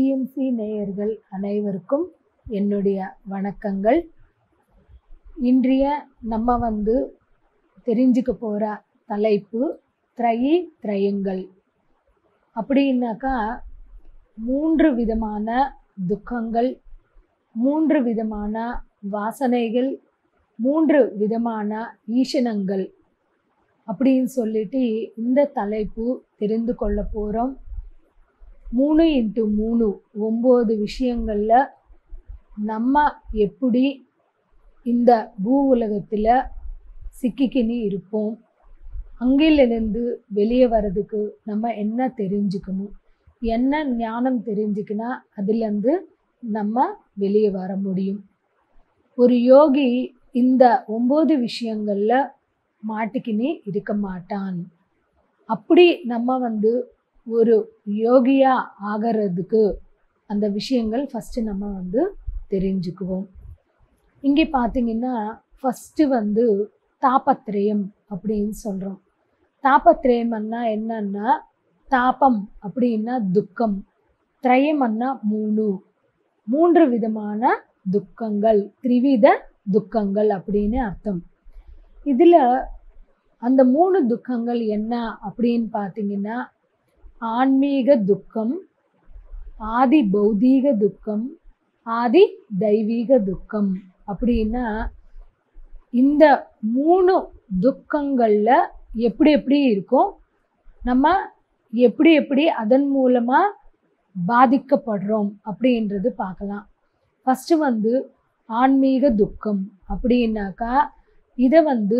TMC நேயர்கள் அனைவருக்கும் என்னுடைய வணக்கங்கள் இன்றைய நம்ம வந்து தெரிஞ்சுக்க போகிற தலைப்பு த்ரயி த்ரயங்கள் அப்படின்னாக்கா மூன்று விதமான துக்கங்கள் மூன்று விதமான வாசனைகள் மூன்று விதமான ஈசனங்கள் அப்படின்னு சொல்லிட்டு இந்த தலைப்பு தெரிந்து கொள்ள போகிறோம் மூணு இன்ட்டு மூணு ஒம்பது விஷயங்களில் நம்ம எப்படி இந்த பூ உலகத்தில் சிக்கிக்கினி இருப்போம் அங்கிலிருந்து வெளியே வர்றதுக்கு நம்ம என்ன தெரிஞ்சுக்கணும் என்ன ஞானம் தெரிஞ்சுக்கினா அதுலேருந்து நம்ம வெளியே வர முடியும் ஒரு யோகி இந்த ஒம்பது விஷயங்களில் மாட்டிக்கினே இருக்க மாட்டான் அப்படி நம்ம வந்து ஒரு யோகியா ஆகிறதுக்கு அந்த விஷயங்கள் ஃபஸ்ட்டு நம்ம வந்து தெரிஞ்சுக்குவோம் இங்கே பார்த்தீங்கன்னா ஃபஸ்ட்டு வந்து தாபத்திரயம் அப்படின்னு சொல்கிறோம் தாபத்திரயம்னா என்னன்னா தாபம் அப்படின்னா துக்கம் திரயம்னா மூணு மூன்று விதமான துக்கங்கள் த்ரிவித துக்கங்கள் அப்படின்னு அர்த்தம் இதில் அந்த மூணு துக்கங்கள் என்ன அப்படின்னு பார்த்தீங்கன்னா ஆன்மீக துக்கம் ஆதி பௌதீக துக்கம் ஆதி தெய்வீக துக்கம் அப்படின்னா இந்த மூணு துக்கங்களில் எப்படி எப்படி இருக்கும் நம்ம எப்படி எப்படி அதன் மூலமாக பாதிக்கப்படுறோம் அப்படின்றது பார்க்கலாம் ஃபஸ்ட்டு வந்து ஆன்மீக துக்கம் அப்படின்னாக்கா இதை வந்து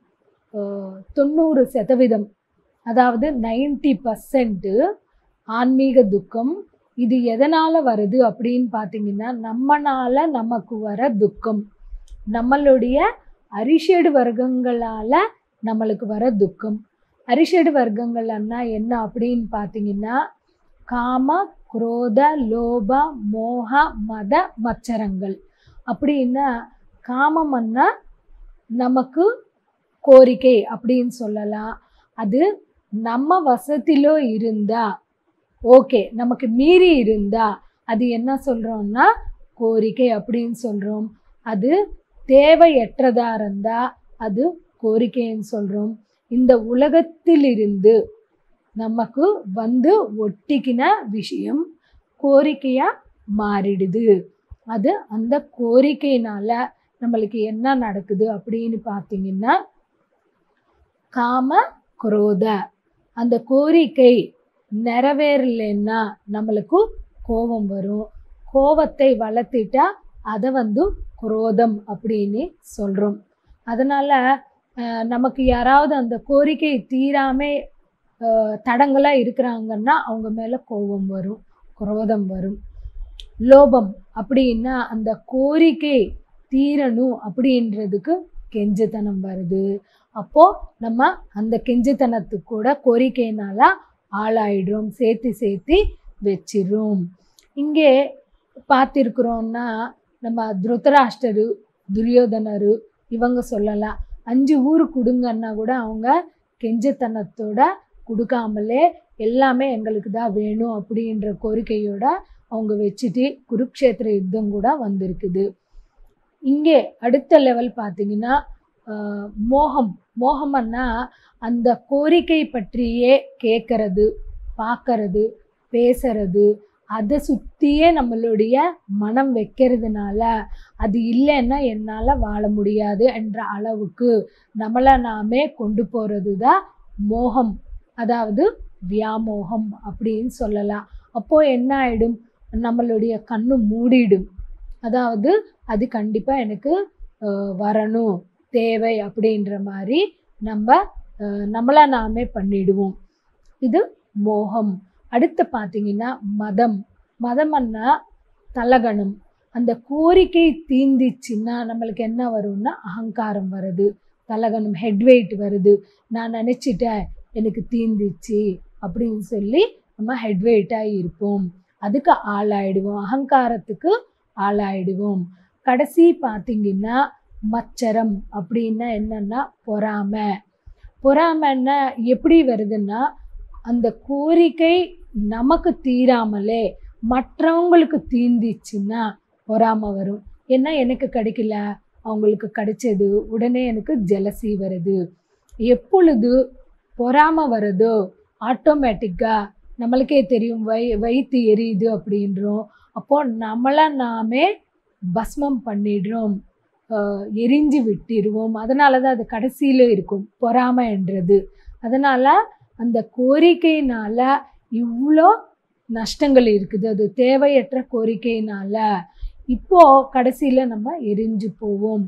தொண்ணூறு சதவீதம் அதாவது நைன்டி பர்சன்ட்டு ஆன்மீக துக்கம் இது எதனால் வருது அப்படின்னு பார்த்தீங்கன்னா நம்மனால நமக்கு வர துக்கம் நம்மளுடைய அரிஷேடு வர்க்கங்களால் நம்மளுக்கு வர துக்கம் அரிஷேடு வர்க்கங்கள்னா என்ன அப்படின்னு பார்த்தீங்கன்னா காம குரோத லோப மோக மத மச்சரங்கள் அப்படின்னா காமம்னா நமக்கு கோரிக்கை அப்படின்னு சொல்லலாம் அது நம்ம வசத்திலோ இருந்தா ஓகே நமக்கு மீறி இருந்தா அது என்ன சொல்கிறோம்னா கோரிக்கை அப்படின்னு சொல்கிறோம் அது தேவையற்றதா இருந்தால் அது கோரிக்கைன்னு சொல்கிறோம் இந்த உலகத்திலிருந்து நமக்கு வந்து ஒட்டிக்கின விஷயம் கோரிக்கையாக மாறிடுது அது அந்த கோரிக்கையினால நம்மளுக்கு என்ன நடக்குது அப்படின்னு பார்த்தீங்கன்னா காம குரோத அந்த கோரிக்கை நிறைவேறலைன்னா நம்மளுக்கு கோபம் வரும் கோபத்தை வளர்த்திட்டா அதை வந்து குரோதம் அப்படின்னு சொல்கிறோம் அதனால் நமக்கு யாராவது அந்த கோரிக்கை தீராமே தடங்களாக இருக்கிறாங்கன்னா அவங்க மேலே கோபம் வரும் குரோதம் வரும் லோபம் அப்படின்னா அந்த கோரிக்கை தீரணும் அப்படின்றதுக்கு கெஞ்சத்தனம் வருது அப்போது நம்ம அந்த கெஞ்சத்தனத்துக்கு கூட கோரிக்கையினால ஆளாயிடுறோம் சேர்த்து சேர்த்து வச்சிரும் இங்கே பார்த்துருக்குறோன்னா நம்ம திருத்தராஷ்டரு துரியோதனரு இவங்க சொல்லலாம் அஞ்சு ஊர் கொடுங்கன்னா கூட அவங்க கெஞ்சத்தனத்தோட கொடுக்காமலே எல்லாமே எங்களுக்கு தான் வேணும் அப்படின்ற கோரிக்கையோட அவங்க வச்சுட்டு குருக்ஷேத்திர யுத்தம் கூட வந்திருக்குது இங்கே அடுத்த லெவல் பார்த்தீங்கன்னா மோகம் மோகம்னா அந்த கோரிக்கை பற்றியே கேட்கறது பார்க்கறது பேசுறது அதை சுற்றியே நம்மளுடைய மனம் வைக்கிறதுனால அது இல்லைன்னா என்னால் வாழ முடியாது என்ற அளவுக்கு நம்மளை நாமே கொண்டு போகிறது தான் மோகம் அதாவது வியாமோகம் அப்படின்னு சொல்லலாம் அப்போது என்ன ஆகிடும் நம்மளுடைய கண்ணு மூடிடும் அதாவது அது கண்டிப்பாக எனக்கு வரணும் தேவை அப்படின்ற மாதிரி நம்ம நம்மளை நாமே பண்ணிடுவோம் இது மோகம் அடுத்து பார்த்தீங்கன்னா மதம் மதம்னா தலகணம் அந்த கோரிக்கை தீந்திச்சுன்னா நம்மளுக்கு என்ன வரும்னா அகங்காரம் வருது தலகணம் ஹெட் வெயிட் வருது நான் நினச்சிட்டேன் எனக்கு தீந்திச்சு அப்படின்னு சொல்லி நம்ம ஹெட் வெயிட்டாக இருப்போம் அதுக்கு ஆளாயிடுவோம் அகங்காரத்துக்கு ஆளாயிடுவோம் கடைசி பார்த்தீங்கன்னா மச்சரம் அப்படின்னா என்னன்னா பொறாமை பொறாமைன்னா எப்படி வருதுன்னா அந்த கோரிக்கை நமக்கு தீராமலே மற்றவங்களுக்கு தீந்திச்சுன்னா பொறாமை வரும் ஏன்னா எனக்கு கிடைக்கல அவங்களுக்கு கிடைச்சது உடனே எனக்கு ஜெலசி வருது எப்பொழுது பொறாமை வருதோ ஆட்டோமேட்டிக்காக நம்மளுக்கே தெரியும் வை வயிற்று எரியுது அப்படின்றோம் அப்போ நம்மளை நாமே பஸ்மம் பண்ணிடுறோம் ஆஹ் எரிஞ்சு விட்டிருவோம் அதனால தான் அது கடைசியில் இருக்கும் பொறாமைன்றது அதனால் அந்த கோரிக்கையினால் இவ்வளோ நஷ்டங்கள் இருக்குது அது தேவையற்ற கோரிக்கையினால் இப்போ கடைசியில் நம்ம எரிஞ்சு போவோம்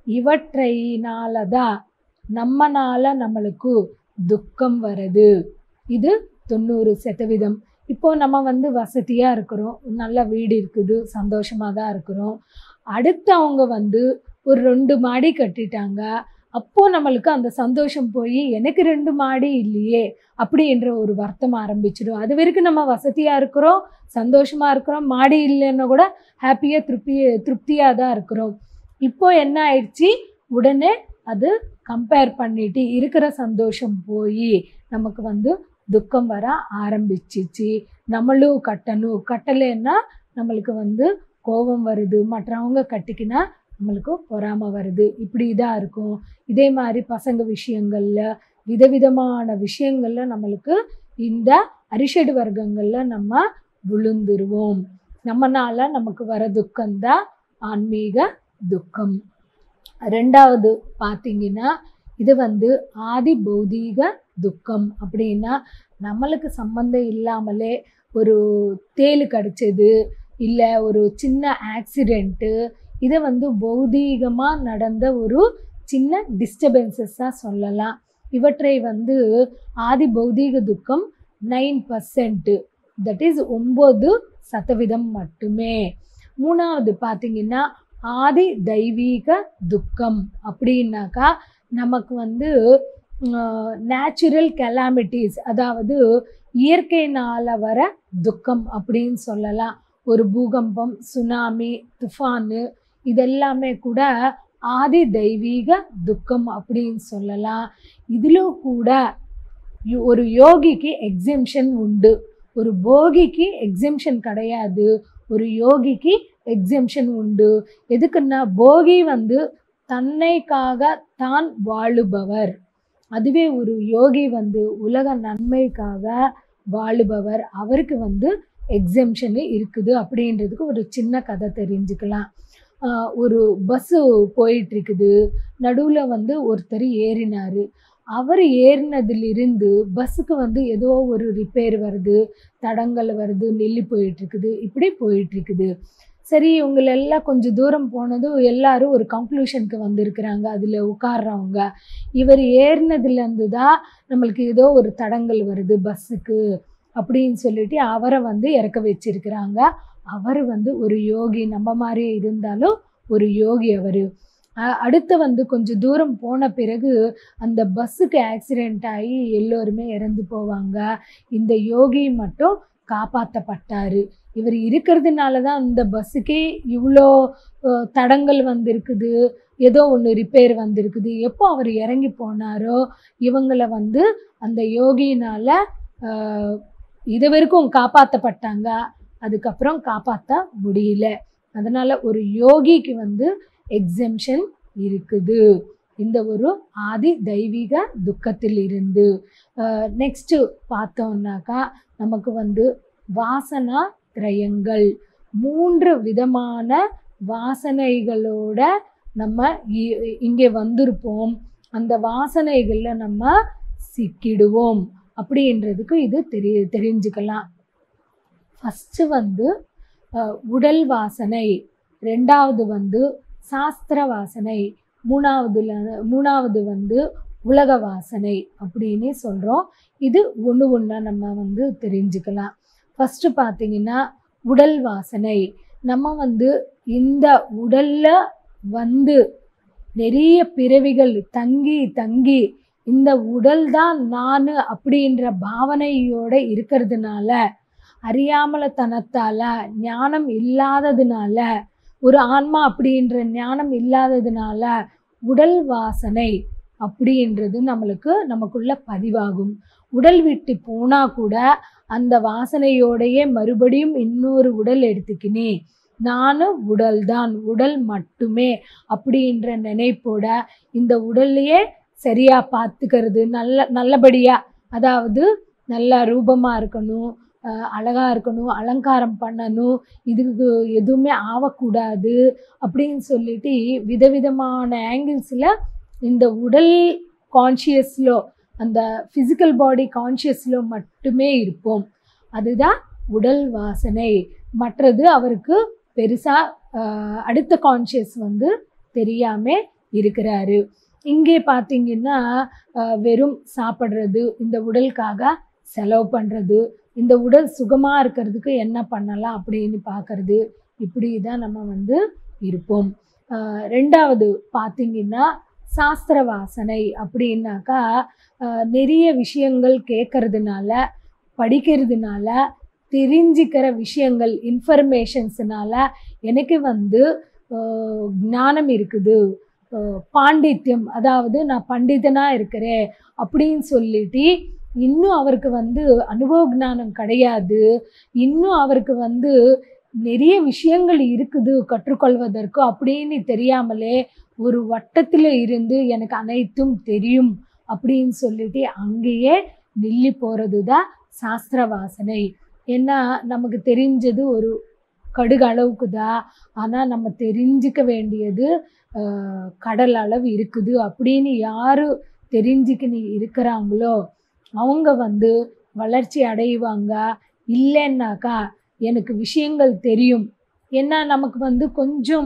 இவற்றையினால தான் நம்மனால நம்மளுக்கு துக்கம் வருது இது தொண்ணூறு சதவீதம் இப்போ நம்ம வந்து வசதியாக இருக்கிறோம் நல்ல வீடு இருக்குது சந்தோஷமாக தான் இருக்கிறோம் அடுத்தவங்க வந்து ஒரு ரெண்டு மாடி கட்டிட்டாங்க அப்போ நம்மளுக்கு அந்த சந்தோஷம் போய் எனக்கு ரெண்டு மாடி இல்லையே அப்படின்ற ஒரு வருத்தம் ஆரம்பிச்சிடும் அது வரைக்கும் நம்ம வசதியாக இருக்கிறோம் சந்தோஷமாக இருக்கிறோம் மாடி இல்லைன்னா கூட ஹாப்பியாக திருப்தி திருப்தியாக தான் இருக்கிறோம் இப்போ என்ன ஆயிடுச்சு உடனே அது கம்பேர் பண்ணிட்டு இருக்கிற சந்தோஷம் போய் நமக்கு வந்து துக்கம் வர ஆரம்பிச்சிச்சு நம்மளும் கட்டணும் கட்டலைன்னா நம்மளுக்கு வந்து கோபம் வருது மற்றவங்க கட்டிக்கினா நம்மளுக்கு பொறாமை வருது இப்படி தான் இருக்கும் இதே மாதிரி பசங்க விஷயங்கள்ல விதவிதமான விஷயங்கள்ல நம்மளுக்கு இந்த அரிஷடு வர்க்கங்கள்ல நம்ம விழுந்துருவோம் நம்மனால நமக்கு வர துக்கம்தான் ஆன்மீக துக்கம் ரெண்டாவது பார்த்தீங்கன்னா இது வந்து ஆதி பௌதீக துக்கம் அப்படின்னா நம்மளுக்கு சம்மந்தம் இல்லாமலே ஒரு தேள் கடிச்சது இல்லை ஒரு சின்ன ஆக்சிடெண்ட்டு இதை வந்து பௌதீகமாக நடந்த ஒரு சின்ன டிஸ்டர்பன்சஸாக சொல்லலாம் இவற்றை வந்து ஆதி பௌதீக துக்கம் நைன் பர்சன்ட்டு தட் இஸ் ஒம்பது சதவீதம் மட்டுமே மூணாவது பார்த்தீங்கன்னா ஆதி தெய்வீக துக்கம் அப்படின்னாக்கா நமக்கு வந்து நேச்சுரல் கெலாமிட்டிஸ் அதாவது இயற்கையினால் வர துக்கம் அப்படின்னு சொல்லலாம் ஒரு பூகம்பம் சுனாமி துஃபானு இதெல்லாமே கூட ஆதி தெய்வீக துக்கம் அப்படின்னு சொல்லலாம் இதிலும் கூட யோ- ஒரு யோகிக்கு எக்ஸிம்ஷன் உண்டு ஒரு போகிக்கு எக்ஸிம்ஷன் கிடையாது ஒரு யோகிக்கு எக்ஸிம்ஷன் உண்டு எதுக்குன்னா போகி வந்து தன்னைக்காக தான் வாழுபவர் அதுவே ஒரு யோகி வந்து உலக நன்மைக்காக வாழுபவர் அவருக்கு வந்து எக்ஸம்ஷன் இருக்குது அப்படின்றதுக்கு ஒரு சின்ன கதை தெரிஞ்சுக்கலாம் ஆஹ் ஒரு பஸ்ஸு போயிட்டு இருக்குது நடுவில் வந்து ஒருத்தர் ஏறினார் அவர் ஏறினதிலிருந்து பஸ்ஸுக்கு வந்து ஏதோ ஒரு ரிப்பேர் வருது தடங்கள் வருது நெல்லி போயிட்டு இருக்குது இப்படி போயிட்டு இருக்குது சரி இவங்களெல்லாம் கொஞ்சம் தூரம் போனதும் எல்லாரும் ஒரு கன்க்ளூஷனுக்கு வந்திருக்கிறாங்க அதில் உட்கார்றவங்க இவர் ஏறினதுலேருந்து தான் நம்மளுக்கு ஏதோ ஒரு தடங்கள் வருது பஸ்ஸுக்கு அப்படின்னு சொல்லிட்டு அவரை வந்து இறக்க வச்சிருக்கிறாங்க அவர் வந்து ஒரு யோகி நம்ம மாதிரியே இருந்தாலும் ஒரு யோகி அவர் அடுத்து வந்து கொஞ்சம் தூரம் போன பிறகு அந்த பஸ்ஸுக்கு ஆக்சிடெண்ட் ஆகி எல்லோருமே இறந்து போவாங்க இந்த யோகி மட்டும் காப்பாற்றப்பட்டார் இவர் இருக்கிறதுனால தான் அந்த பஸ்ஸுக்கே இவ்வளோ அஹ், தடங்கள் வந்திருக்குது ஏதோ ஒன்று ரிப்பேர் வந்திருக்குது எப்போ அவர் இறங்கி போனாரோ இவங்களை வந்து அந்த யோகியினால் இது வரைக்கும் காப்பாற்றப்பட்டாங்க அதுக்கப்புறம் காப்பாற்ற முடியல அதனால் ஒரு யோகிக்கு வந்து எக்ஸம்ஷன் இருக்குது இந்த ஒரு ஆதி தெய்வீக துக்கத்தில் இருந்து நெக்ஸ்ட்டு பார்த்தோம்னாக்கா நமக்கு வந்து வாசனா திரயங்கள் மூன்று விதமான வாசனைகளோட நம்ம இ- இங்கே வந்திருப்போம் அந்த வாசனைகளில் நம்ம சிக்கிடுவோம் அப்படின்றதுக்கு இது தெரி தெரிஞ்சுக்கலாம் ஃபஸ்ட்டு வந்து அஹ், உடல் வாசனை ரெண்டாவது வந்து சாஸ்திர வாசனை மூணாவதுல மூணாவது வந்து உலக வாசனை அப்படின்னு சொல்கிறோம் இது ஒன்று ஒன்றா நம்ம வந்து தெரிஞ்சுக்கலாம் ஃபஸ்ட்டு பார்த்தீங்கன்னா உடல் வாசனை நம்ம வந்து இந்த உடலில் வந்து நிறைய பிறவிகள் தங்கி தங்கி இந்த உடல் தான் நான் அப்படின்ற பாவனையோட இருக்கிறதுனால அறியாமலத்தனத்தால ஞானம் இல்லாததுனால ஒரு ஆன்மா அப்படின்ற ஞானம் இல்லாததுனால உடல் வாசனை அப்படின்றது நம்மளுக்கு நமக்குள்ள பதிவாகும் உடல் விட்டு போனால் கூட அந்த வாசனையோடையே மறுபடியும் இன்னொரு உடல் எடுத்துக்கினே நானும் உடல் தான் உடல் மட்டுமே அப்படின்ற நினைப்போட இந்த உடல்லையே சரியா பார்த்துக்கிறது நல்ல நல்லபடியா அதாவது நல்லா ரூபமாக இருக்கணும் அஹ் அழகா இருக்கணும் அலங்காரம் பண்ணணும் இதுக்கு எதுவுமே ஆகக்கூடாது அப்படின்னு சொல்லிட்டு விதவிதமான ஆங்கிள்ஸில் இந்த உடல் கான்ஷியஸ்லோ அந்த ஃபிசிக்கல் பாடி கான்ஷியஸ்லோ மட்டுமே இருப்போம் அதுதான் உடல் வாசனை மற்றது அவருக்கு பெருசாக அடுத்த கான்ஷியஸ் வந்து தெரியாமல் இருக்கிறாரு இங்கே பார்த்தீங்கன்னா அஹ், வெறும் சாப்பிட்றது இந்த உடலுக்காக செலவு பண்ணுறது இந்த உடல் சுகமாக இருக்கிறதுக்கு என்ன பண்ணலாம் அப்படின்னு பார்க்கறது இப்படி தான் நம்ம வந்து இருப்போம் அஹ், ரெண்டாவது பார்த்தீங்கன்னா சாஸ்திர வாசனை அப்படின்னாக்கா அஹ், நிறைய விஷயங்கள் கேட்கறதுனால படிக்கிறதுனால தெரிஞ்சுக்கிற விஷயங்கள் இன்ஃபர்மேஷன்ஸ்னால எனக்கு வந்து அஹ், ஞானம் இருக்குது அஹ், பாண்டித்யம் அதாவது நான் பண்டிதனாக இருக்கிறேன் அப்படின்னு சொல்லிட்டு இன்னும் அவருக்கு வந்து அனுபவ ஞானம் கிடையாது இன்னும் அவருக்கு வந்து நிறைய விஷயங்கள் இருக்குது கற்றுக்கொள்வதற்கு அப்படின்னு தெரியாமலே ஒரு வட்டத்தில் இருந்து எனக்கு அனைத்தும் தெரியும் அப்படின்னு சொல்லிட்டு அங்கேயே நில்லி போகிறது தான் சாஸ்திர வாசனை ஏன்னா நமக்கு தெரிஞ்சது ஒரு கடுகு அளவுக்கு தான் ஆனால் நம்ம தெரிஞ்சுக்க வேண்டியது ஆஹ், கடல் அளவு இருக்குது அப்படின்னு யார் தெரிஞ்சுக்கின்னு இருக்கிறாங்களோ அவங்க வந்து வளர்ச்சி அடைவாங்க இல்லைன்னாக்கா எனக்கு விஷயங்கள் தெரியும் ஏன்னா நமக்கு வந்து கொஞ்சம்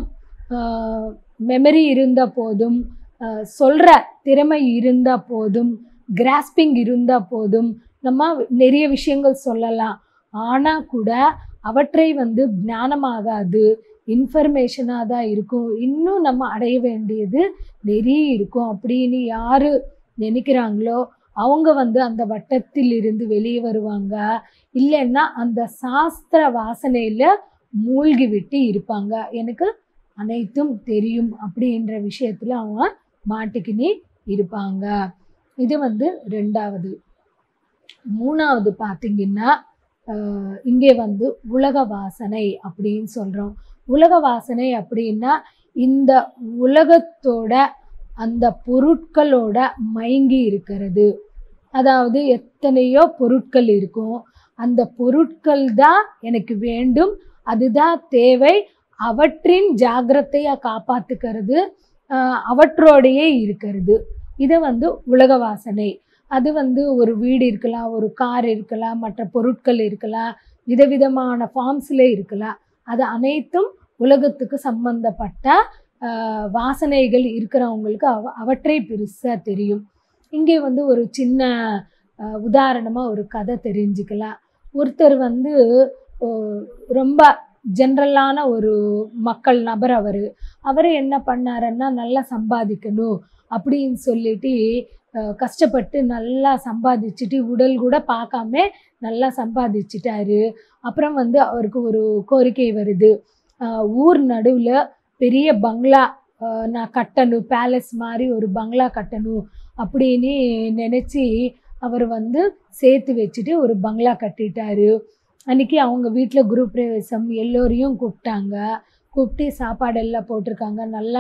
மெமரி இருந்தால் போதும் சொல்கிற திறமை இருந்தால் போதும் கிராஸ்பிங் இருந்தால் போதும் நம்ம நிறைய விஷயங்கள் சொல்லலாம் ஆனால் கூட அவற்றை வந்து ஞானமாகாது இன்ஃபர்மேஷனாக தான் இருக்கும் இன்னும் நம்ம அடைய வேண்டியது நிறைய இருக்கும் அப்படின்னு யார் நினைக்கிறாங்களோ அவங்க வந்து அந்த வட்டத்தில் இருந்து வெளியே வருவாங்க இல்லைன்னா அந்த சாஸ்திர வாசனையில் மூழ்கி விட்டு இருப்பாங்க எனக்கு அனைத்தும் தெரியும் அப்படின்ற விஷயத்தில் அவங்க மாட்டிக்கினே இருப்பாங்க இது வந்து ரெண்டாவது மூணாவது பார்த்தீங்கன்னா ஆஹ், இங்கே வந்து உலக வாசனை அப்படின்னு சொல்கிறோம் உலக வாசனை அப்படின்னா இந்த உலகத்தோட அந்த பொருட்களோட மயங்கி இருக்கிறது அதாவது எத்தனையோ பொருட்கள் இருக்கும் அந்த பொருட்கள் தான் எனக்கு வேண்டும் அதுதான் தேவை அவற்றின் ஜாக்கிரதையாக காப்பாற்றுக்கிறது ஆஹ், அவற்றோடையே இருக்கிறது இதை வந்து உலக வாசனை அது வந்து ஒரு வீடு இருக்கலாம் ஒரு கார் இருக்கலாம் மற்ற பொருட்கள் இருக்கலாம் விதவிதமான ஃபார்ம்ஸில் இருக்கலாம் அது அனைத்தும் உலகத்துக்கு சம்பந்தப்பட்ட ஆஹ், வாசனைகள் இருக்கிறவங்களுக்கு அவ அவற்றை பெருசாக தெரியும் இங்கே வந்து ஒரு சின்ன உதாரணமாக ஒரு கதை தெரிஞ்சுக்கலாம் ஒருத்தர் வந்து ஆஹ், ரொம்ப ஜென்ரலான ஒரு மக்கள் நபர் அவர் அவர் என்ன பண்ணாருன்னா நல்லா சம்பாதிக்கணும் அப்படின்னு சொல்லிட்டு அஹ், கஷ்டப்பட்டு நல்லா சம்பாதிச்சுட்டு உடல் கூட பார்க்காம நல்லா சம்பாதிச்சிட்டாரு அப்புறம் வந்து அவருக்கு ஒரு கோரிக்கை வருது அஹ், ஊர் நடுவில் பெரிய பங்களா அஹ், நான் கட்டணும் பேலஸ் மாதிரி ஒரு பங்களா கட்டணும் அப்படின்னு நினச்சி அவர் வந்து சேர்த்து வச்சுட்டு ஒரு பங்களா கட்டிட்டாரு அன்றைக்கி அவங்க வீட்டில் குரு பிரவேசம் எல்லோரையும் கூப்பிட்டாங்க கூப்பிட்டு சாப்பாடு எல்லாம் போட்டிருக்காங்க நல்லா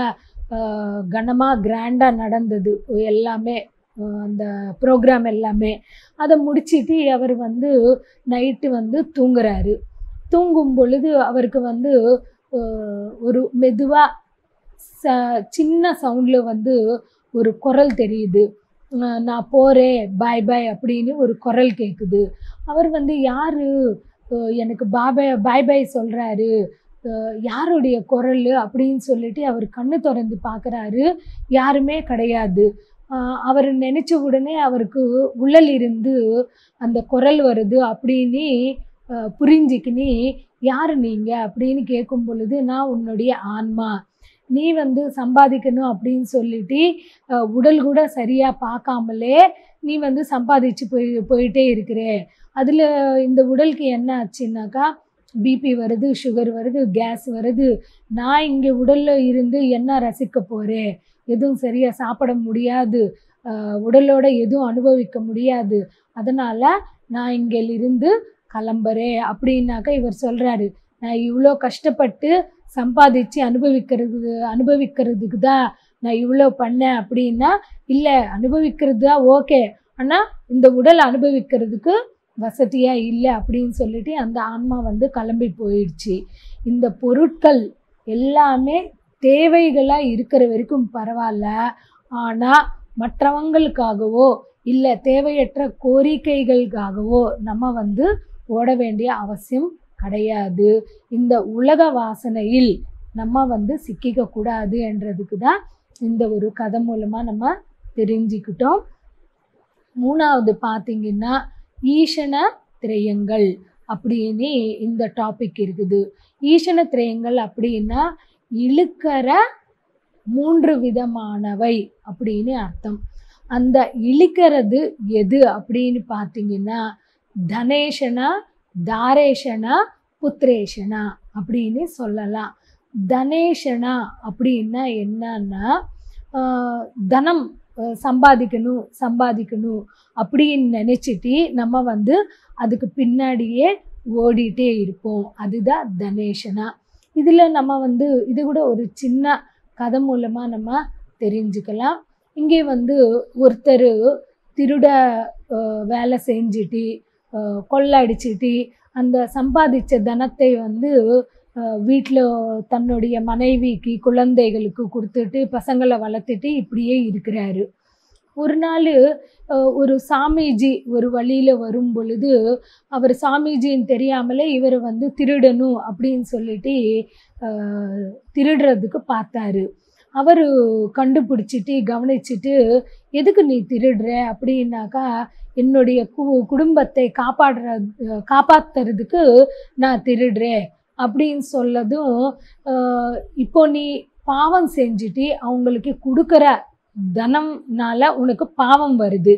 கனமாக கிராண்டாக நடந்தது எல்லாமே அஹ் அந்த ப்ரோக்ராம் எல்லாமே அதை முடிச்சிட்டு அவர் வந்து நைட்டு வந்து தூங்குறாரு தூங்கும் பொழுது அவருக்கு வந்து அஹ், ஒரு மெதுவாக ச சின்ன சவுண்டில் வந்து ஒரு குரல் தெரியுது அஹ் நான் போகிறேன் பாய் பாய் அப்படின்னு ஒரு குரல் கேட்குது அவர் வந்து யார் எனக்கு பாபாய் பாய் பாய் சொல்கிறாரு யாருடைய குரல் அப்படின்னு சொல்லிட்டு அவர் கண்ணு திறந்து பார்க்குறாரு யாருமே கிடையாது அஹ் அவர் நினச்ச உடனே அவருக்கு உள்ளல் இருந்து அந்த குரல் வருது அப்படின்னு அஹ் புரிஞ்சுக்கினி யார் நீங்கள் அப்படின்னு கேட்கும் பொழுது நான் உன்னுடைய ஆன்மா நீ வந்து சம்பாதிக்கணும் அப்படின்னு சொல்லிட்டு அஹ் உடல் கூட சரியாக பார்க்காமலே நீ வந்து சம்பாதிச்சு போய் போயிட்டே இருக்கிறே அதில் இந்த உடலுக்கு என்ன ஆச்சுன்னாக்கா பிபி வருது சுகர் வருது கேஸ் வருது நான் இங்கே உடலில் இருந்து என்ன ரசிக்க போகிறேன் எதுவும் சரியாக சாப்பிட முடியாது ஆஹ் உடலோட எதுவும் அனுபவிக்க முடியாது அதனால நான் இங்கிருந்து கிளம்புறேன் அப்படின்னாக்கா இவர் சொல்றாரு நான் இவ்வளோ கஷ்டப்பட்டு சம்பாதிச்சு அனுபவிக்கிறது அனுபவிக்கிறதுக்கு தான் நான் இவ்வளோ பண்ணேன் அப்படின்னா இல்லை அனுபவிக்கிறது தான் ஓகே ஆனால் இந்த உடல் அனுபவிக்கிறதுக்கு வசதியாக இல்லை அப்படின்னு சொல்லிட்டு அந்த ஆன்மா வந்து கிளம்பி போயிடுச்சு இந்த பொருட்கள் எல்லாமே தேவைகளாக இருக்கிற வரைக்கும் பரவாயில்ல ஆனால் மற்றவங்களுக்காகவோ இல்லை தேவையற்ற கோரிக்கைகளுக்காகவோ நம்ம வந்து ஓட வேண்டிய அவசியம் கிடையாது இந்த உலக வாசனையில் நம்ம வந்து சிக்கிக்க கூடாது என்றதுக்கு தான் இந்த ஒரு கதை மூலமாக நம்ம தெரிஞ்சுக்கிட்டோம் மூணாவது பார்த்தீங்கன்னா ஈசன திரையங்கள் அப்படின்னு இந்த டாபிக் இருக்குது ஈசன திரையங்கள் அப்படின்னா இழுக்கிற மூன்று விதமானவை அப்படின்னு அர்த்தம் அந்த இழுக்கிறது எது அப்படின்னு பார்த்தீங்கன்னா தனேஷனா தாரேஷனா புத்திரேஷனா அப்படின்னு சொல்லலாம் தனேஷனா அப்படின்னா என்னன்னா ஆஹ் தனம் அஹ் சம்பாதிக்கணும் சம்பாதிக்கணும் அப்படின்னு நினச்சிட்டு நம்ம வந்து அதுக்கு பின்னாடியே ஓடிட்டே இருப்போம் அதுதான் தனேஷனா இதில் நம்ம வந்து இது கூட ஒரு சின்ன கதை மூலமாக நம்ம தெரிஞ்சுக்கலாம் இங்கே வந்து ஒருத்தர் திருட அஹ், வேலை செஞ்சுட்டு அஹ், கொள்ளடிச்சிட்டு அந்த சம்பாதிச்ச தனத்தை வந்து வீட்டில் தன்னுடைய மனைவிக்கு குழந்தைகளுக்கு கொடுத்துட்டு பசங்களை வளர்த்துட்டு இப்படியே இருக்கிறாரு ஒரு நாள் ஒரு சாமிஜி ஒரு வழியில் வரும் பொழுது அவர் சாமிஜின்னு தெரியாமலே இவர் வந்து திருடணும் அப்படின்னு சொல்லிட்டு அஹ், திருடுறதுக்கு பார்த்தாரு அவர் கண்டுபிடிச்சிட்டு கவனிச்சிட்டு எதுக்கு நீ திருடுற அப்படின்னாக்கா என்னுடைய கு குடும்பத்தை காப்பாடுற காப்பாத்துறதுக்கு நான் திருடுறேன் அப்படின்னு சொல்லதும் அஹ், இப்போ நீ பாவம் செஞ்சுட்டு அவங்களுக்கு கொடுக்குற தனம்னால உனக்கு பாவம் வருது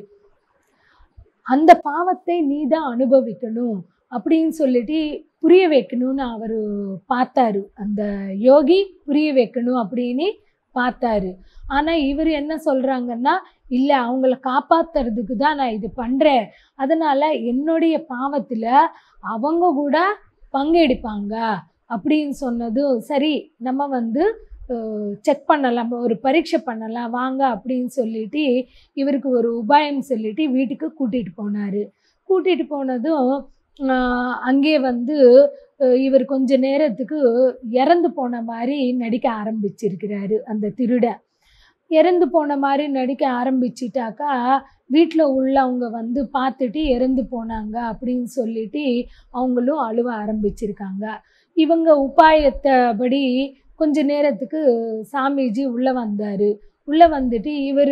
அந்த பாவத்தை நீ தான் அனுபவிக்கணும் அப்படின்னு சொல்லிட்டு புரிய வைக்கணும்னு அவர் பார்த்தாரு அந்த யோகி புரிய வைக்கணும் அப்படின்னு பார்த்தாரு ஆனால் இவர் என்ன சொல்கிறாங்கன்னா இல்லை அவங்கள காப்பாத்துறதுக்கு தான் நான் இது பண்ணுறேன் அதனால் என்னுடைய பாவத்தில் அவங்க கூட பங்கெடுப்பாங்க அப்படின்னு சொன்னதும் சரி நம்ம வந்து செக் பண்ணலாம் ஒரு பரீட்சை பண்ணலாம் வாங்க அப்படின்னு சொல்லிட்டு இவருக்கு ஒரு உபாயம் சொல்லிட்டு வீட்டுக்கு கூட்டிகிட்டு போனார் கூட்டிகிட்டு போனதும் ஆஹ், அங்கே வந்து அஹ், இவர் கொஞ்ச நேரத்துக்கு இறந்து போன மாதிரி நடிக்க ஆரம்பிச்சிருக்கிறாரு அந்த திருடன் இறந்து போன மாதிரி நடிக்க ஆரம்பிச்சிட்டாக்கா வீட்டில் உள்ளவங்க வந்து பார்த்துட்டு இறந்து போனாங்க அப்படின்னு சொல்லிட்டு அவங்களும் அழுவ ஆரம்பிச்சிருக்காங்க இவங்க உபாயத்தைபடி கொஞ்ச நேரத்துக்கு சாமிஜி உள்ளே வந்தார் உள்ளே வந்துட்டு இவர்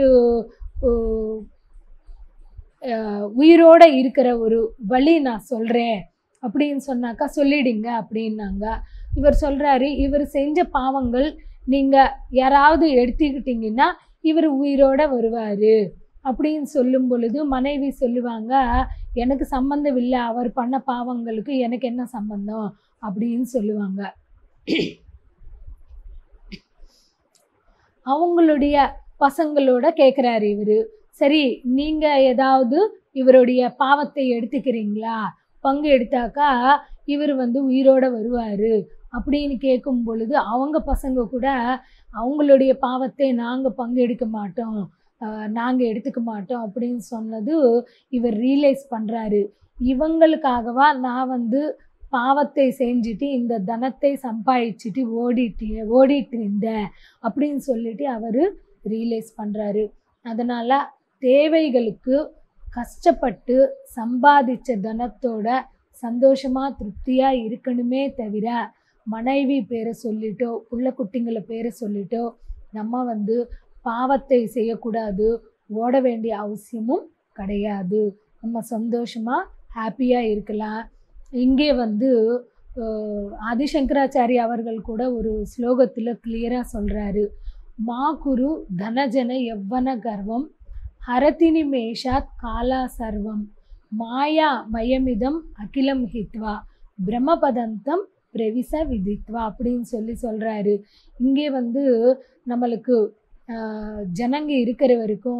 உயிரோட இருக்கிற ஒரு வழி நான் சொல்கிறேன் அப்படின்னு சொன்னாக்கா சொல்லிடுங்க அப்படின்னாங்க இவர் சொல்கிறாரு இவர் செஞ்ச பாவங்கள் நீங்கள் யாராவது எடுத்துக்கிட்டிங்கன்னா இவர் உயிரோட வருவார் அப்படின்னு சொல்லும் பொழுது மனைவி சொல்லுவாங்க எனக்கு சம்பந்தம் இல்லை அவர் பண்ண பாவங்களுக்கு எனக்கு என்ன சம்பந்தம் அப்படின்னு சொல்லுவாங்க அவங்களுடைய பசங்களோட கேட்குறாரு இவர் சரி நீங்கள் ஏதாவது இவருடைய பாவத்தை எடுத்துக்கிறீங்களா பங்கு எடுத்தாக்கா இவர் வந்து உயிரோட வருவார் அப்படின்னு கேட்கும் பொழுது அவங்க பசங்க கூட அவங்களுடைய பாவத்தை நாங்கள் பங்கு எடுக்க மாட்டோம் நாங்கள் எடுத்துக்க மாட்டோம் அப்படின்னு சொன்னது இவர் ரியலைஸ் பண்ணுறாரு இவங்களுக்காகவா நான் வந்து பாவத்தை செஞ்சுட்டு இந்த தனத்தை சம்பாதிச்சுட்டு ஓடிட்டு ஓடிட்டு இருந்தேன் அப்படின்னு சொல்லிட்டு அவர் ரியலைஸ் பண்ணுறாரு அதனால் தேவைகளுக்கு கஷ்டப்பட்டு சம்பாதிச்ச தனத்தோட சந்தோஷமாக திருப்தியாக இருக்கணுமே தவிர மனைவி பேரை சொல்லிட்டோ புள்ள குட்டிங்களை பேரை சொல்லிட்டோ நம்ம வந்து பாவத்தை செய்யக்கூடாது ஓட வேண்டிய அவசியமும் கிடையாது நம்ம சந்தோஷமாக ஹாப்பியாக இருக்கலாம் இங்கே வந்து அஹ், ஆதிசங்கராச்சாரி அவர்கள் கூட ஒரு ஸ்லோகத்தில் கிளியராக சொல்கிறாரு மா குரு தனஜன யவ்வன கர்வம் ஹரதினி மேஷாத் காலா சர்வம் மாயா மயமிதம் அகிலம் ஹித்வா பிரம்மபதந்தம் பிரவிச விதித்வா அப்படின்னு சொல்லி சொல்கிறாரு இங்கே வந்து நம்மளுக்கு ஆஹ், ஜனங்க இருக்கிற வரைக்கும்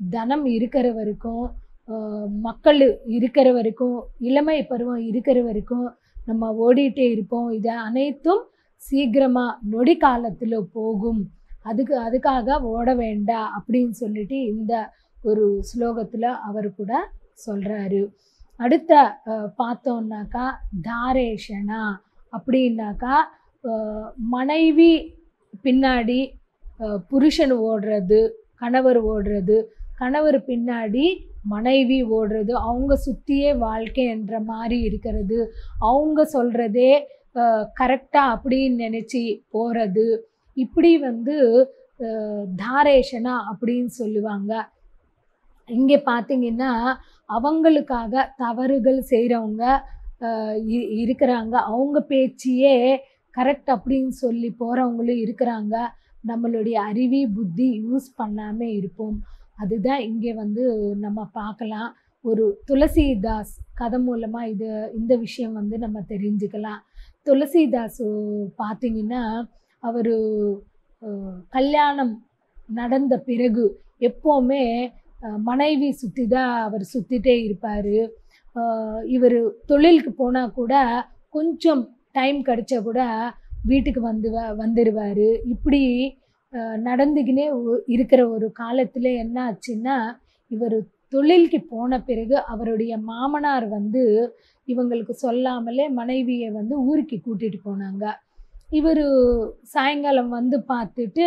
தனம் இருக்கிற வரைக்கும் ஆஹ் மக்கள் இருக்கிற வரைக்கும் இளமை பருவம் இருக்கிற வரைக்கும் நம்ம ஓடிட்டே இருப்போம் இது அனைத்தும் சீக்கிரமாக நொடி காலத்தில் போகும் அதுக்கு அதுக்காக ஓட வேண்டாம் அப்படின்னு சொல்லிட்டு இந்த ஒரு ஸ்லோகத்தில் அவர் கூட சொல்கிறாரு அடுத்த அஹ், பார்த்தோம்னாக்கா தாரேஷனா அப்படின்னாக்கா அஹ், மனைவி பின்னாடி அஹ், புருஷன் ஓடுறது கணவர் ஓடுறது கணவர் பின்னாடி மனைவி ஓடுறது அவங்க சுற்றியே வாழ்க்கை என்ற மாதிரி இருக்கிறது அவங்க சொல்கிறதே கரெக்டாக அப்படின்னு நினச்சி போகிறது இப்படி வந்து அஹ், தாரேஷனா அப்படின்னு சொல்லுவாங்க இங்கே பார்த்தீங்கன்னா அவங்களுக்காக தவறுகள் செய்கிறவங்க இருக்கிறாங்க அவங்க பேச்சியே கரெக்ட் அப்படின்னு சொல்லி போகிறவங்களும் இருக்கிறாங்க நம்மளுடைய அறிவி புத்தி யூஸ் பண்ணாமல் இருப்போம் அதுதான் இங்கே வந்து நம்ம பார்க்கலாம் ஒரு துளசிதாஸ் கதை மூலமாக இது இந்த விஷயம் வந்து நம்ம தெரிஞ்சுக்கலாம் துளசிதாஸ் பார்த்தீங்கன்னா அவர் கல்யாணம் நடந்த பிறகு எப்போவுமே அஹ், மனைவி சுற்றி தான் அவர் சுற்றிட்டே இருப்பார் இவர் தொழிலுக்கு போனால் கூட கொஞ்சம் டைம் கிடைச்சா கூட வீட்டுக்கு வந்து வந்துடுவார் இப்படி அஹ், நடந்துக்கினே ஒ- இருக்கிற ஒரு காலத்தில் என்ன ஆச்சுன்னா இவர் தொழிலுக்கு போன பிறகு அவருடைய மாமனார் வந்து இவங்களுக்கு சொல்லாமலே மனைவியை வந்து ஊருக்கு கூட்டிகிட்டு போனாங்க இவர் சாயங்காலம் வந்து பார்த்துட்டு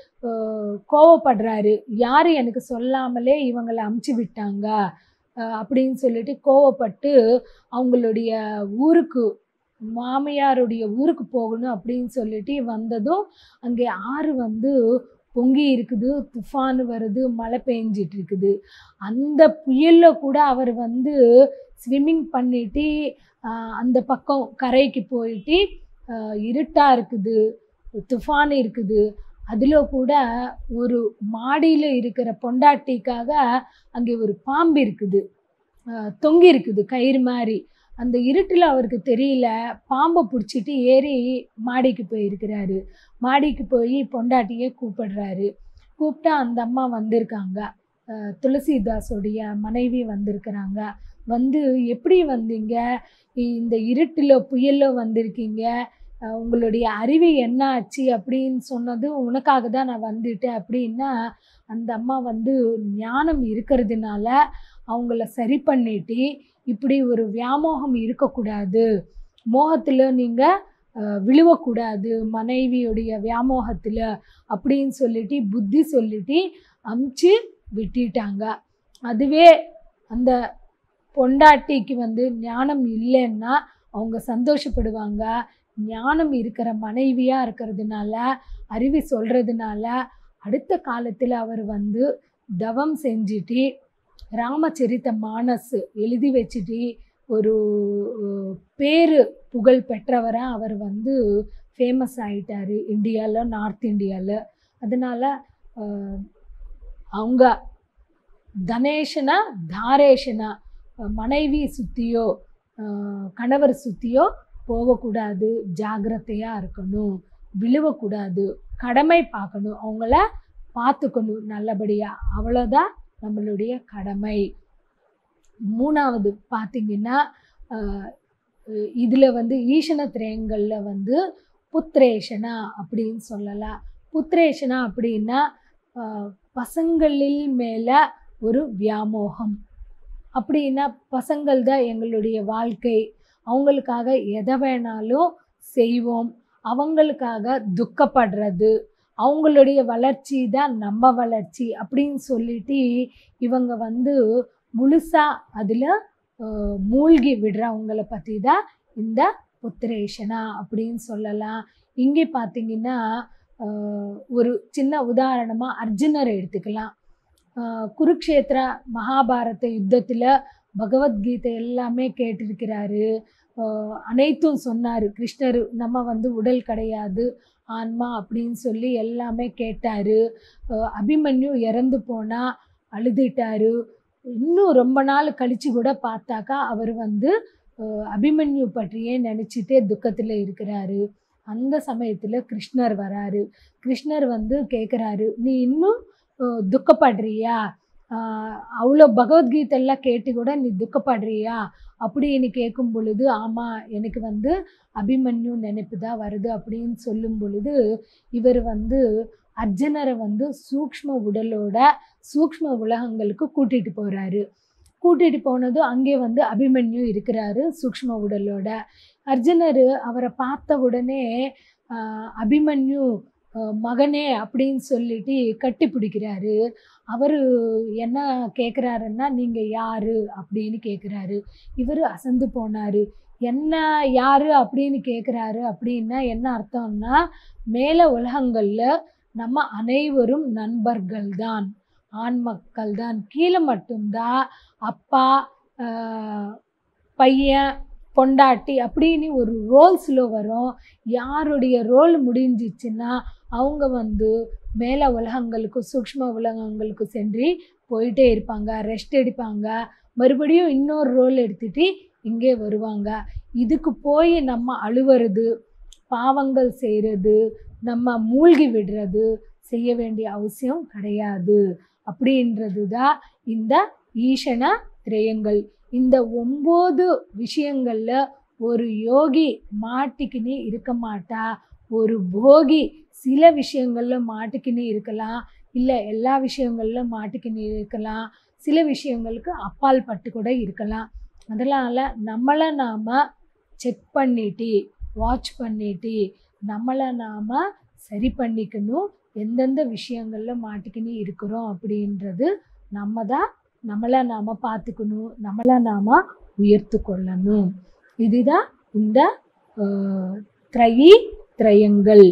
அஹ், கோவப்படுறாரு யார் எனக்கு சொல்லாமலே இவங்களை அமுச்சு விட்டாங்க அஹ், அப்படின்னு சொல்லிட்டு கோவப்பட்டு அவங்களுடைய ஊருக்கு மாமியாருடைய ஊருக்கு போகணும் அப்படின்னு சொல்லிட்டு வந்ததும் அங்கே ஆறு வந்து பொங்கி இருக்குது துஃபான் வருது மழை பெஞ்சிட்டு இருக்குது அந்த புயலில் கூட அவர் வந்து ஸ்விம்மிங் பண்ணிட்டு ஆஹ், அந்த பக்கம் கரைக்கு போயிட்டு ஆஹ், இருட்டா இருக்குது துஃபான் இருக்குது அதில் கூட ஒரு மாடியில் இருக்கிற பொண்டாட்டிக்காக அங்கே ஒரு பாம்பு இருக்குது ஆஹ், தொங்கி இருக்குது கயிறு மாதிரி அந்த இருட்டில் அவருக்கு தெரியல பாம்பை பிடிச்சிட்டு ஏறி மாடிக்கு போயிருக்கிறாரு மாடிக்கு போய் பொண்டாட்டியே கூப்பிடுறாரு கூப்பிட்டா அந்த அம்மா வந்திருக்காங்க அஹ் துளசிதாஸோடைய மனைவி வந்திருக்கிறாங்க வந்து எப்படி வந்தீங்க இந்த இருட்டில் புயலில் வந்திருக்கீங்க அஹ் உங்களுடைய அறிவு என்ன ஆச்சு அப்படின்னு சொன்னது உனக்காக தான் நான் வந்துட்டேன் அப்படின்னா அந்த அம்மா வந்து ஞானம் இருக்கிறதுனால அவங்கள சரி பண்ணிட்டு இப்படி ஒரு வியாமோகம் இருக்கக்கூடாது மோகத்தில் நீங்கள் விழுவக்கூடாது மனைவியுடைய வியாமோகத்தில் அப்படின்னு சொல்லிட்டு புத்தி சொல்லிட்டு அமுச்சு விட்டுட்டாங்க அதுவே அந்த பொண்டாட்டிக்கு வந்து ஞானம் இல்லைன்னா அவங்க சந்தோஷப்படுவாங்க ஞானம் இருக்கிற மனைவியாக இருக்கிறதுனால அறிவு சொல்கிறதுனால அடுத்த காலத்தில் அவர் வந்து தவம் செஞ்சுட்டு ராமச்சரித்த மானஸ் எழுதி வச்சுட்டு ஒரு அஹ், பேரு புகழ் பெற்றவராக அவர் வந்து ஃபேமஸ் ஆயிட்டாரு இந்தியாவில் நார்த் இந்தியாவில் அதனால் அவங்க தனேஷனா தாரேஷனா அஹ், மனைவி சுற்றியோ கணவர் சுற்றியோ போகக்கூடாது ஜாக்கிரதையாக இருக்கணும் விழுவக்கூடாது கடமை பார்க்கணும் அவங்கள பார்த்துக்கணும் நல்லபடியாக அவ்வளோதான் நம்மளுடைய கடமை மூணாவது பார்த்தீங்கன்னா இதில் வந்து ஈசன திரயங்களில் வந்து புத்திரேஷனா அப்படின்னு சொல்லலாம் புத்திரேஷனா அப்படின்னா ஆஹ், பசங்களில் மேலே ஒரு வியாமோகம் அப்படின்னா பசங்கள் தான் எங்களுடைய வாழ்க்கை அவங்களுக்காக எதை வேணாலும் செய்வோம் அவங்களுக்காக துக்கப்படுறது அவங்களுடைய வளர்ச்சி தான் நம்ம வளர்ச்சி அப்படின்னு சொல்லிட்டு இவங்க வந்து முழுசாக அதில் மூழ்கி விடுறவங்கள பற்றி தான் இந்த புத்திரேஷனா அப்படின்னு சொல்லலாம் இங்கே பார்த்தீங்கன்னா ஆஹ், ஒரு சின்ன உதாரணமாக அர்ஜுனர் எடுத்துக்கலாம் ஆஹ், குருக்ஷேத்திர மகாபாரத யுத்தத்தில் பகவத்கீதை எல்லாமே கேட்டிருக்கிறாரு ஆஹ், அனைத்தும் சொன்னார் கிருஷ்ணர் நம்ம வந்து உடல் கிடையாது ஆன்மா அப்படின்னு சொல்லி எல்லாமே கேட்டார் அபிமன்யு இறந்து போனால் அழுதுட்டாரு இன்னும் ரொம்ப நாள் கழித்து கூட பார்த்தாக்கா அவர் வந்து அஹ், அபிமன்யு பற்றியே நினச்சிட்டே துக்கத்தில் இருக்கிறாரு அந்த சமயத்தில் கிருஷ்ணர் வராரு கிருஷ்ணர் வந்து கேட்குறாரு நீ இன்னும் அஹ், துக்கப்படுறியா ஆஹ் அவ்வளோ பகவத்கீதையெல்லாம் கேட்டு கூட நீ துக்கப்படுறியா அப்படின்னு கேட்கும் பொழுது ஆமாம் எனக்கு வந்து அபிமன்யு நினைப்பு தான் வருது அப்படின்னு சொல்லும் பொழுது இவர் வந்து அர்ஜுனரை வந்து சூக்ஷ்ம உடலோட சூக்ஷ்ம உலகங்களுக்கு கூட்டிகிட்டு போகிறாரு கூட்டிகிட்டு போனதும் அங்கே வந்து அபிமன்யு இருக்கிறாரு சூக்ஷ்ம உடலோட அர்ஜுனர் அவரை பார்த்த உடனே ஆஹ், அபிமன்யு ஆஹ், மகனே அப்படின்னு சொல்லிட்டு கட்டி பிடிக்கிறாரு அவர் என்ன கேட்குறாருன்னா நீங்கள் யாரு அப்படின்னு கேட்குறாரு இவர் அசந்து போனார் என்ன யாரு அப்படின்னு கேட்குறாரு அப்படின்னா என்ன அர்த்தம்னா மேலே உலகங்களில் நம்ம அனைவரும் நண்பர்கள் தான் ஆண் மக்கள் தான் கீழே மட்டும்தான் அப்பா ஆஹ், பையன் பொண்டாட்டி அப்படின்னு ஒரு ரோல்ஸில் வரும் யாருடைய ரோல் முடிஞ்சிச்சுன்னா அவங்க வந்து மேல உலகங்களுக்கு சூக்ஷ்ம உலகங்களுக்கு சென்று போயிட்டே இருப்பாங்க ரெஸ்ட் எடுப்பாங்க மறுபடியும் இன்னொரு ரோல் எடுத்துட்டு இங்கே வருவாங்க இதுக்கு போய் நம்ம அழுவுறது பாவங்கள் செய்கிறது நம்ம மூழ்கி விடுறது செய்ய வேண்டிய அவசியம் கிடையாது அப்படின்றது தான் இந்த ஈசன திரயங்கள் இந்த ஒம்பது விஷயங்களில் ஒரு யோகி மாட்டிக்கினே இருக்க மாட்டா ஒரு போகி சில விஷயங்களில் மாட்டிக்கினே இருக்கலாம் இல்லை எல்லா விஷயங்களில் மாட்டிக்கினே இருக்கலாம் சில விஷயங்களுக்கு அப்பால் பட்டு கூட இருக்கலாம் அதனால் நம்மளை நாம் செக் பண்ணிட்டு வாட்ச் பண்ணிட்டு நம்மளை நாம் சரி பண்ணிக்கணும் எந்தெந்த விஷயங்களில் மாட்டிக்கினே இருக்கிறோம் அப்படின்றது நம்ம தான் நம்மளை நாம் பார்த்துக்கணும் நம்மளை நாம் உயர்த்து கொள்ளணும் இதுதான் இந்த ஆஹ், திரையி திரயங்கள்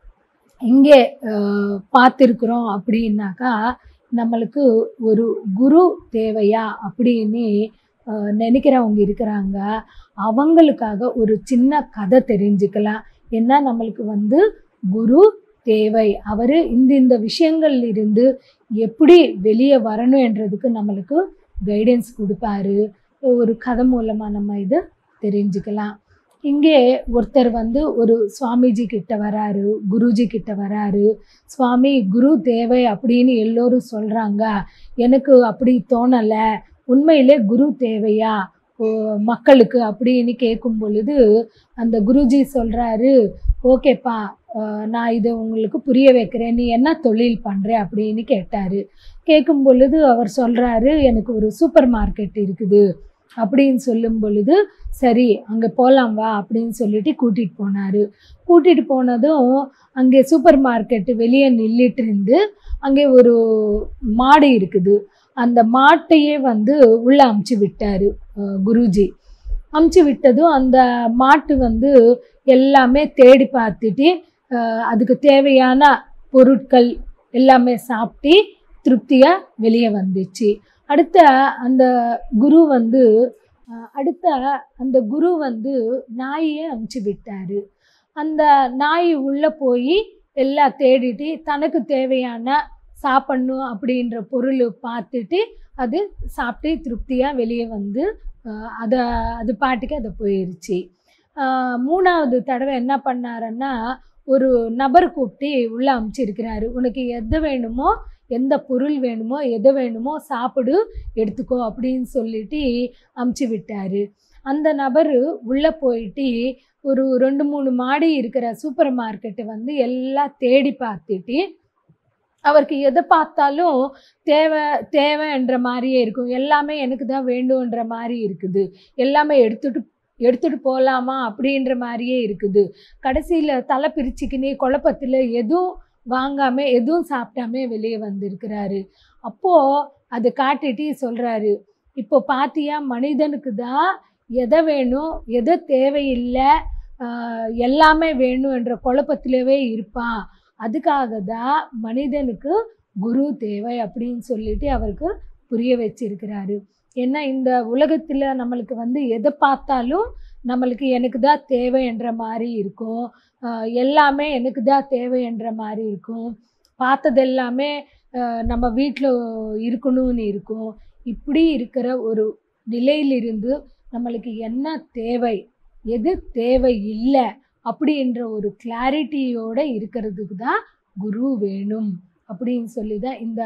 இங்கே ஆஹ், பார்த்திருக்கிறோம் அப்படின்னாக்கா நம்மளுக்கு ஒரு குரு தேவையா அப்படின்னு ஆஹ், நினைக்கிறவங்க இருக்கிறாங்க அவங்களுக்காக ஒரு சின்ன கதை தெரிஞ்சுக்கலாம் ஏன்னா நம்மளுக்கு வந்து குரு தேவை அவர் இந்த இந்த விஷயங்கள்ல இருந்து எப்படி வெளியே வரணும் என்றதுக்கு நம்மளுக்கு கைடன்ஸ் கொடுப்பாரு ஒரு கதை மூலமாக நம்ம இதை தெரிஞ்சுக்கலாம் இங்கே ஒருத்தர் வந்து ஒரு சுவாமிஜி கிட்ட வராரு குருஜி கிட்ட வராரு சுவாமி குரு தேவை அப்படின்னு எல்லோரும் சொல்கிறாங்க எனக்கு அப்படி தோணலை உண்மையிலே குரு தேவையா ஓ, மக்களுக்கு அப்படின்னு கேட்கும் பொழுது அந்த குருஜி சொல்கிறாரு ஓகேப்பா அஹ், நான் இதை உங்களுக்கு புரிய வைக்கிறேன் நீ என்ன தொழில் பண்ணுற அப்படின்னு கேட்டார் கேட்கும் பொழுது அவர் சொல்கிறாரு எனக்கு ஒரு சூப்பர் மார்க்கெட் இருக்குது அப்படின்னு சொல்லும் பொழுது சரி அங்கே போகலாம் வா அப்படின்னு சொல்லிட்டு கூட்டிகிட்டு போனார் கூட்டிகிட்டு போனதும் அங்கே சூப்பர் மார்க்கெட்டு வெளியே நின்றுட்டு இருந்து அங்கே ஒரு மாடு இருக்குது அந்த மாட்டையே வந்து உள்ளே அமுச்சு விட்டார் குருஜி அமுச்சு விட்டதும் அந்த மாட்டு வந்து எல்லாமே தேடி பார்த்துட்டு அஹ், அதுக்கு தேவையான பொருட்கள் எல்லாமே சாப்பிட்டு திருப்தியாக வெளியே வந்துச்சு அடுத்த அந்த குரு வந்து அஹ், அடுத்த அந்த குரு வந்து நாயை அமுச்சு விட்டாரு அந்த நாய் உள்ளே போய் எல்லாம் தேடிட்டு தனக்கு தேவையான சாப்பிட்ணும் அப்படின்ற பொருள் பார்த்துட்டு அது சாப்பிட்டு திருப்தியாக வெளியே வந்து அஹ், அதை அது பாட்டுக்கு அது போயிடுச்சு அஹ், மூணாவது தடவை என்ன பண்ணாருன்னா ஒரு நபர் கூப்பிட்டு உள்ளே அமுச்சிருக்கிறாரு உனக்கு எது வேணுமோ எந்த பொருள் வேணுமோ எது வேணுமோ சாப்பிடு எடுத்துக்கோ அப்படின்னு சொல்லிட்டு அமுச்சு விட்டாரு அந்த நபர் உள்ளே போயிட்டு ஒரு ரெண்டு மூணு மாடி இருக்கிற சூப்பர் மார்க்கெட்டை வந்து எல்லாம் தேடி பார்த்துட்டு அவருக்கு எதை பார்த்தாலும் தேவை தேவைன்ற மாதிரியே இருக்கும் எல்லாமே எனக்கு தான் வேண்டும்ன்ற மாதிரி இருக்குது எல்லாமே எடுத்துட்டு எடுத்துட்டு போகலாமா அப்படின்ற மாதிரியே இருக்குது கடைசியில் தலை பிரிச்சுக்கினே குழப்பத்தில் எதுவும் வாங்காம எதுவும் சாப்பிட்டாம வெளியே வந்திருக்கிறாரு அப்போது அதை காட்டிட்டு சொல்கிறாரு இப்போ பாத்தியா மனிதனுக்கு தான் எதை வேணும் எதை தேவையில்லை ஆஹ் எல்லாமே வேணும் என்ற குழப்பத்திலவே இருப்பான் அதுக்காக தான் மனிதனுக்கு குரு தேவை அப்படின்னு சொல்லிட்டு அவருக்கு புரிய வச்சிருக்கிறாரு ஏன்னா இந்த உலகத்தில் நம்மளுக்கு வந்து எதை பார்த்தாலும் நம்மளுக்கு எனக்கு தான் தேவை என்ற மாதிரி இருக்கும் ஆஹ் எல்லாமே எனக்கு தான் தேவை என்ற மாதிரி இருக்கும் பார்த்தது எல்லாமே ஆஹ் நம்ம வீட்டில் இருக்கணும்னு இருக்கும் இப்படி இருக்கிற ஒரு நிலையிலிருந்து நம்மளுக்கு என்ன தேவை எது தேவை இல்லை அப்படின்ற ஒரு கிளாரிட்டியோட இருக்கிறதுக்கு தான் குரு வேணும் அப்படின்னு சொல்லி தான் இந்த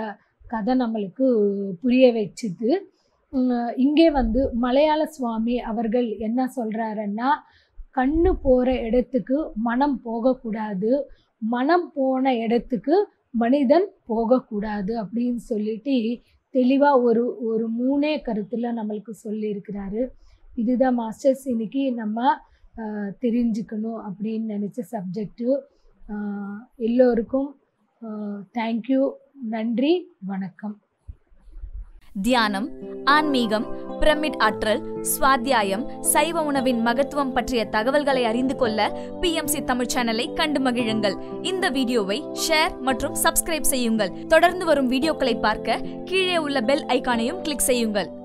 கதை நம்மளுக்கு புரிய வச்சுது உம், இங்கே வந்து மலையாள சுவாமி அவர்கள் என்ன சொல்கிறாருன்னா கண்ணு போகிற இடத்துக்கு மனம் போகக்கூடாது மனம் போன இடத்துக்கு மனிதன் போகக்கூடாது அப்படின்னு சொல்லிட்டு தெளிவாக ஒரு ஒரு மூணே கருத்தில் நம்மளுக்கு சொல்லியிருக்கிறாரு இதுதான் மாஸ்டர்ஸ் இன்னைக்கு நம்ம ஆஹ், தெரிஞ்சுக்கணும் அப்படின்னு நினச்ச சப்ஜெக்டு எல்லோருக்கும் தேங்க்யூ நன்றி வணக்கம் தியானம் ஆன்மீகம் பிரமிட் ஆற்றல் சுவாத்தியாயம் சைவ உணவின் மகத்துவம் பற்றிய தகவல்களை அறிந்து கொள்ள பிஎம்சி தமிழ் சேனலை கண்டு மகிழுங்கள் இந்த வீடியோவை ஷேர் மற்றும் சப்ஸ்கிரைப் செய்யுங்கள் தொடர்ந்து வரும் வீடியோக்களை பார்க்க கீழே உள்ள பெல் ஐகானையும் கிளிக் செய்யுங்கள்